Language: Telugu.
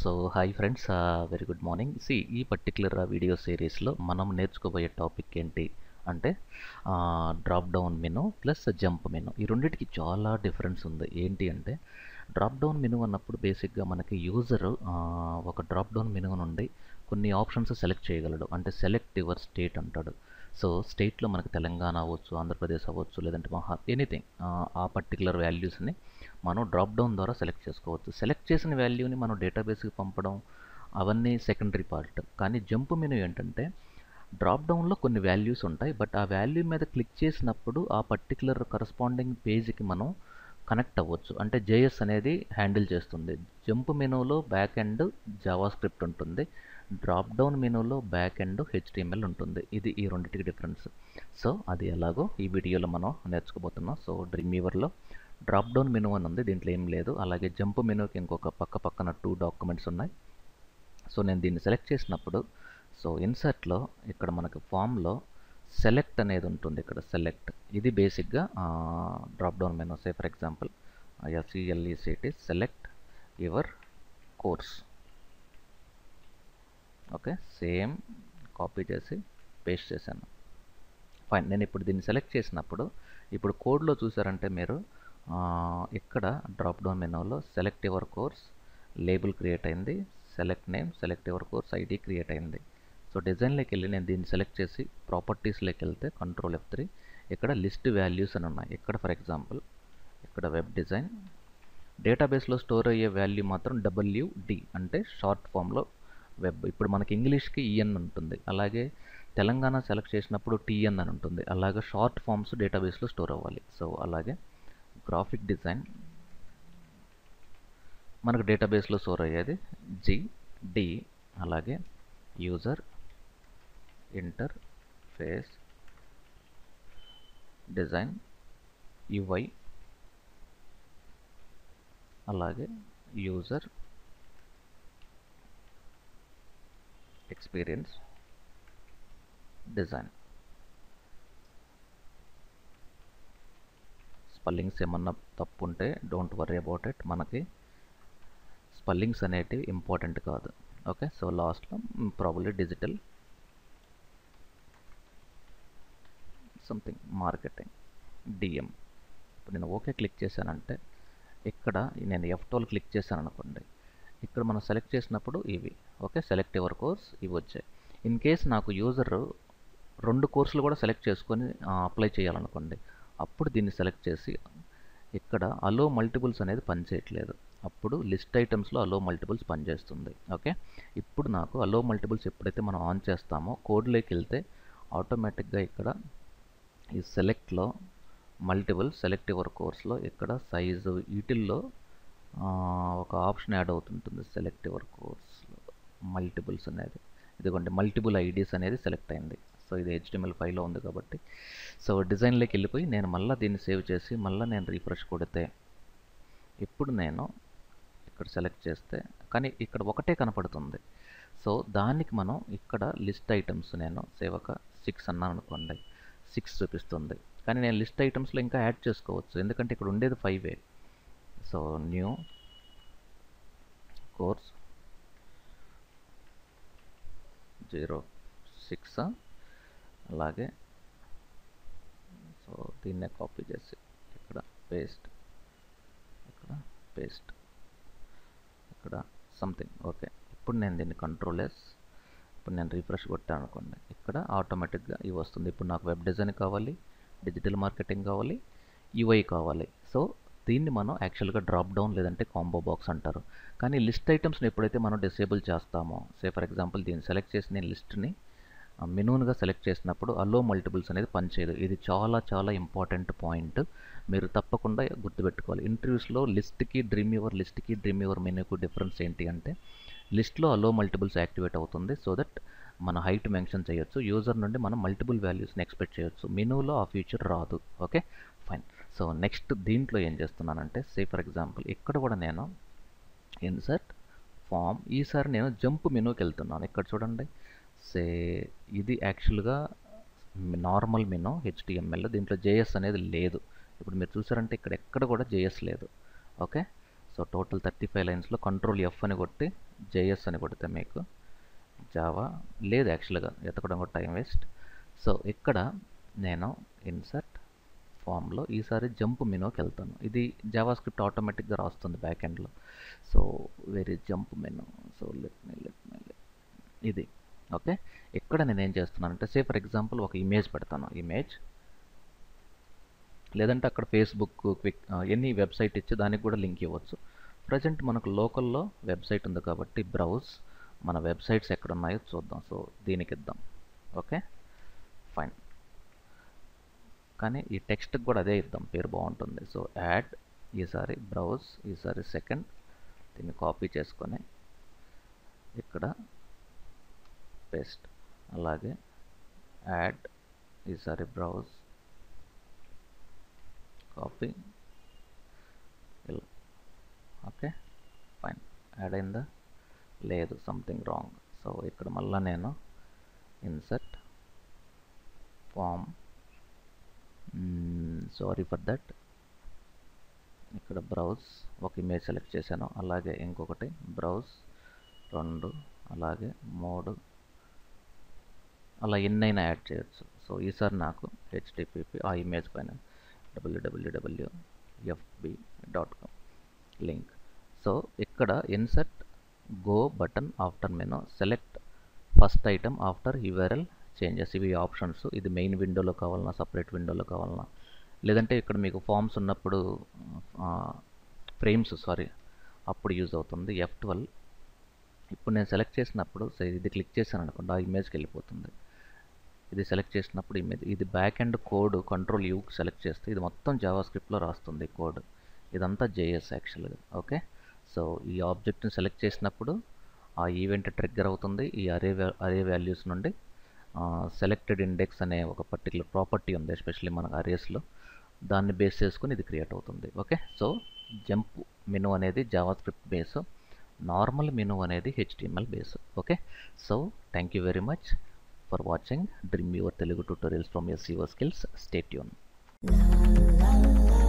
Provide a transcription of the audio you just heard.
so hi friends very good morning సి ఈ పర్టిక్యులర్ వీడియో సిరీస్లో మనం నేర్చుకోబోయే టాపిక్ ఏంటి అంటే drop down menu plus jump menu ఈ రెండింటికి చాలా డిఫరెన్స్ ఉంది ఏంటి అంటే డ్రాప్ డౌన్ మెను అన్నప్పుడు బేసిక్గా మనకి యూజర్ ఒక డ్రాప్ డౌన్ మెను నుండి కొన్ని ఆప్షన్స్ సెలెక్ట్ చేయగలడు అంటే సెలెక్ట్ యువర్ స్టేట్ అంటాడు సో స్టేట్లో మనకి తెలంగాణ అవ్వచ్చు ఆంధ్రప్రదేశ్ అవ్వచ్చు లేదంటే మహా ఎనీథింగ్ ఆ పర్టికులర్ వాల్యూస్ని మనం డ్రాప్ డౌన్ ద్వారా సెలెక్ట్ చేసుకోవచ్చు సెలెక్ట్ చేసిన వాల్యూని మనం డేటాబేస్కి పంపడం అవన్నీ సెకండరీ పార్ట్ కానీ జంప్ మెను ఏంటంటే డ్రాప్ డౌన్లో కొన్ని వాల్యూస్ ఉంటాయి బట్ ఆ వాల్యూ మీద క్లిక్ చేసినప్పుడు ఆ పర్టికులర్ కరస్పాండింగ్ పేజ్కి మనం కనెక్ట్ అవ్వచ్చు అంటే జేఎస్ అనేది హ్యాండిల్ చేస్తుంది జంప్ మెనూలో బ్యాక్ ఎండ్ జావా స్క్రిప్ట్ ఉంటుంది డ్రాప్ డౌన్ మెనూలో బ్యాక్ ఎండ్ హెచ్టిఎంఎల్ ఉంటుంది ఇది ఈ రెండింటికి డిఫరెన్స్ సో అది ఎలాగో ఈ వీడియోలో మనం నేర్చుకోబోతున్నాం సో డ్రీమ్వీవర్లో డ్రాప్ డౌన్ మెనూ అని ఉంది దీంట్లో ఏం లేదు అలాగే జంప్ మెనూకి ఇంకొక పక్క పక్కన టూ డాక్యుమెంట్స్ ఉన్నాయి సో నేను దీన్ని సెలెక్ట్ చేసినప్పుడు సో ఇన్సర్ట్లో ఇక్కడ మనకు ఫామ్లో సెలెక్ట్ అనేది ఉంటుంది ఇక్కడ సెలెక్ట్ ఇది బేసిక్గా drop down menu say for example S E L E C T select your course okay same copy చేసి పేస్ట్ చేశాను ఫైన్ నేను ఇప్పుడు దీన్ని సెలెక్ట్ చేసినప్పుడు ఇప్పుడు కోడ్లో చూసారంటే మీరు ఇక్కడ డ్రాప్ డౌన్ మెనూలో select your course label create అయింది select name select your course ID create అయింది సో డిజైన్లోకి వెళ్ళి నేను దీన్ని సెలెక్ట్ చేసి ప్రాపర్టీస్లోకి వెళ్తే కంట్రోల్ ఎఫ్ త్రీ ఇక్కడ లిస్ట్ వాల్యూస్ అని ఉన్నాయి ఇక్కడ ఫర్ ఎగ్జాంపుల్ ఇక్కడ వెబ్ డిజైన్ డేటాబేస్లో స్టోర్ అయ్యే వాల్యూ మాత్రం డబ్ల్యూడి అంటే షార్ట్ ఫామ్లో వెబ్ ఇప్పుడు మనకి ఇంగ్లీష్కి ఈఎన్ ఉంటుంది అలాగే తెలంగాణ సెలెక్ట్ చేసినప్పుడు టీఎన్ అని ఉంటుంది అలాగే షార్ట్ ఫామ్స్ డేటాబేస్లో స్టోర్ అవ్వాలి సో అలాగే గ్రాఫిక్ డిజైన్ మనకు డేటాబేస్లో స్టోర్ అయ్యేది జి డి అలాగే user interface design UI అలాగే యూజర్ ఎక్స్పీరియన్స్ డిజైన్ స్పెల్లింగ్స్ ఏమన్నా తప్పు ఉంటే డోంట్ వర్రీ అబౌట్ ఇట్ మనకి స్పెల్లింగ్స్ అనేటివి ఇంపార్టెంట్ కాదు ఓకే సో లాస్ట్లో probably digital something marketing DM ఇప్పుడు నేను ఓకే క్లిక్ చేశానంటే ఇక్కడ నేను ఎఫ్ ట్వెల్వ్ క్లిక్ చేశాను అనుకోండి ఇక్కడ మనం సెలెక్ట్ చేసినప్పుడు ఇవి ఓకే సెలెక్ట్ యువర్ కోర్స్ ఇవి వచ్చాయి ఇన్ కేస్ నాకు యూజర్ రెండు కోర్సులు కూడా సెలెక్ట్ చేసుకొని అప్లై చేయాలనుకోండి అప్పుడు దీన్ని సెలెక్ట్ చేసి ఇక్కడ అలో మల్టిపుల్స్ అనేది పనిచేయట్లేదు అప్పుడు లిస్ట్ ఐటమ్స్లో అలో మల్టిపుల్స్ పనిచేస్తుంది ఓకే ఇప్పుడు నాకు అలో మల్టిపుల్స్ ఎప్పుడైతే మనం ఆన్ చేస్తామో కోడ్లోకి వెళ్తే ఆటోమేటిక్గా ఇక్కడ ఈ సెలెక్ట్లో మల్టిపుల్ సెలెక్ట్ యువర్ కోర్స్లో ఇక్కడ సైజు వీటిల్లో ఒక ఆప్షన్ యాడ్ అవుతుంటుంది సెలెక్ట్ యువర్ కోర్స్లో మల్టిపుల్స్ అనేది ఇదిగోండి మల్టిపుల్ ఐడీస్ అనేది సెలెక్ట్ అయింది సో ఇది హెచ్డిఎంఎల్ ఫైవ్లో ఉంది కాబట్టి సో డిజైన్లోకి వెళ్ళిపోయి నేను మళ్ళీ దీన్ని సేవ్ చేసి మళ్ళీ నేను రీఫ్రెష్ కొడితే ఇప్పుడు నేను ఇక్కడ సెలెక్ట్ చేస్తే కానీ ఇక్కడ ఒకటే కనపడుతుంది సో దానికి మనం ఇక్కడ లిస్ట్ ఐటమ్స్ నేను సేవ్ ఒక సిక్స్ అన్నాను అనుకోండి సిక్స్ చూపిస్తుంది కానీ నేను లిస్ట్ ఐటమ్స్లో ఇంకా యాడ్ చేసుకోవచ్చు ఎందుకంటే ఇక్కడ ఉండేది ఫైవే so new course zero six అలాగే సో దీన్నే కాపీ చేసి ఇక్కడ పేస్ట్ ఇక్కడ పేస్ట్ ఇక్కడ సంథింగ్ ఓకే ఇప్పుడు నేను దీన్ని కంట్రోల్ ఎస్ ఇప్పుడు నేను రీఫ్రెష్ కొట్టాను అనుకోండి ఇక్కడ ఆటోమేటిక్గా ఇవి వస్తుంది ఇప్పుడు నాకు వెబ్ డిజైన్ కావాలి డిజిటల్ మార్కెటింగ్ కావాలి యుఐ కావాలి సో దీన్ని మనం యాక్చువల్గా డ్రాప్ డౌన్ లేదంటే కాంబో బాక్స్ అంటారు కానీ లిస్ట్ ఐటమ్స్ని ఎప్పుడైతే మనం డిసేబుల్ చేస్తామో సే ఫర్ ఎగ్జాంపుల్ దీన్ని సెలెక్ట్ చేసిన లిస్ట్ని మెనూన్గా సెలెక్ట్ చేసినప్పుడు అలో మల్టిపుల్స్ అనేది పనిచేయదు ఇది చాలా చాలా ఇంపార్టెంట్ పాయింట్ మీరు తప్పకుండా గుర్తుపెట్టుకోవాలి ఇంటర్వ్యూస్లో లిస్ట్కి డ్రీమ్ యువర్ లిస్ట్కి డ్రీమ్ యువర్ మెనూకు డిఫరెన్స్ ఏంటి అంటే లిస్ట్లో అలో మల్టిపుల్స్ యాక్టివేట్ అవుతుంది సో దట్ మన హైట్ మెన్షన్ చేయొచ్చు యూజర్ నుండి మనం మల్టిపుల్ వాల్యూస్ని ఎక్స్పెక్ట్ చేయొచ్చు మెనూలో ఆ ఫీచర్ రాదు ఓకే ఫైన్ సో నెక్స్ట్ దీంట్లో ఏం చేస్తున్నానంటే సే ఫర్ ఎగ్జాంపుల్ ఇక్కడ కూడా నేను ఇన్సర్ట్ ఫామ్ ఈసారి నేను జంప్ మెనూకి వెళ్తున్నాను ఇక్కడ చూడండి సే ఇది యాక్చువల్గా నార్మల్ మెనూ హెచ్టిఎంఎల్ దీంట్లో జేఎస్ అనేది లేదు ఇప్పుడు మీరు చూసారంటే ఇక్కడ ఎక్కడ కూడా జేఎస్ లేదు okay so total thirty five లైన్స్లో కంట్రోల్ ఎఫ్ అని కొట్టి జేఎస్ అని కొడితే మీకు జావా లేదు యాక్చువల్గా ఎతకడం కూడా టైం వేస్ట్ సో ఇక్కడ నేను ఇన్సర్ట్ ఫామ్లో ఈసారి జంప్ మెనూకి వెళ్తాను ఇది జావా స్క్రిప్ట్ ఆటోమేటిక్గా రాస్తుంది బ్యాక్ ఎండ్లో so very jump menu so let me let me ఇది ఓకే ఇక్కడ నేను ఏం చేస్తున్నానంటే సే ఫర్ ఎగ్జాంపుల్ ఒక ఇమేజ్ పెడతాను ఇమేజ్ లేదంటే అక్కడ ఫేస్బుక్ క్విక్ ఎనీ వెబ్సైట్ ఇచ్చి దానికి కూడా లింక్ ఇవ్వచ్చు ప్రజెంట్ మనకు లోకల్లో వెబ్సైట్ ఉంది కాబట్టి బ్రౌజ్ మన వెబ్సైట్స్ ఎక్కడ ఉన్నాయో చూద్దాం సో దీనికి ఇద్దాం ఓకే ఫైన్ కానీ ఈ టెక్స్ట్కి కూడా అదే ఇద్దాం పేరు బాగుంటుంది సో యాడ్ ఈసారి బ్రౌజ్ ఈసారి సెకండ్ దీన్ని కాపీ చేసుకొని ఇక్కడ పేస్ట్ అలాగే యాడ్ ఈసారి బ్రౌజ్ కాపీ ఇలా ఓకే ఫైన్ యాడ్ అయిందా లేదు సంథింగ్ రాంగ్ సో ఇక్కడ మళ్ళీ నేను insert form sorry for that ఇక్కడ బ్రౌజ్ ఒక ఇమేజ్ సెలెక్ట్ చేశాను అలాగే ఇంకొకటి బ్రౌజ్ రెండు అలాగే మూడు అలా ఎన్నైనా యాడ్ చేయొచ్చు సో ఈసారి నాకు హెచ్డిపిపి ఆ ఇమేజ్ పైన WWW FB dot com link so ఇక్కడ insert go button after menu select first item after URL changes ఇవి ఆప్షన్స్ ఇది మెయిన్ విండోలో కావాలన్నా సపరేట్ విండోలో కావాలన్నా లేదంటే ఇక్కడ మీకు ఫామ్స్ ఉన్నప్పుడు ఫ్రేమ్స్ సారీ అప్పుడు యూజ్ అవుతుంది ఎఫ్ ట్వెల్వ్ ఇప్పుడు నేను సెలెక్ట్ చేసినప్పుడు ఇది క్లిక్ చేశాను అనుకోండి ఆ ఇమేజ్కి వెళ్ళిపోతుంది ఇది సెలెక్ట్ చేసినప్పుడు ఇమేజ్ ఇది back end code control U select చేస్తే ఇది మొత్తం జావా స్క్రిప్ట్లో రాస్తుంది కోడ్ ఇదంతా జేఎస్ యాక్చువల్గా ఓకే సో ఈ ఆబ్జెక్ట్ని సెలెక్ట్ చేసినప్పుడు ఆ ఈవెంట్ ట్రిగ్గర్ అవుతుంది ఈ అరే అరే వాల్యూస్ నుండి సెలెక్టెడ్ ఇండెక్స్ అనే ఒక పర్టికులర్ ప్రాపర్టీ ఉంది ఎస్పెషల్లీ మన అరేస్లో దాన్ని బేస్ చేసుకుని ఇది క్రియేట్ అవుతుంది ఓకే సో జంప్ మెను అనేది JavaScript base normal menu అనేది HTML base okay so thank you very much for watching dream your Telugu tutorials from SCO skills state యూన్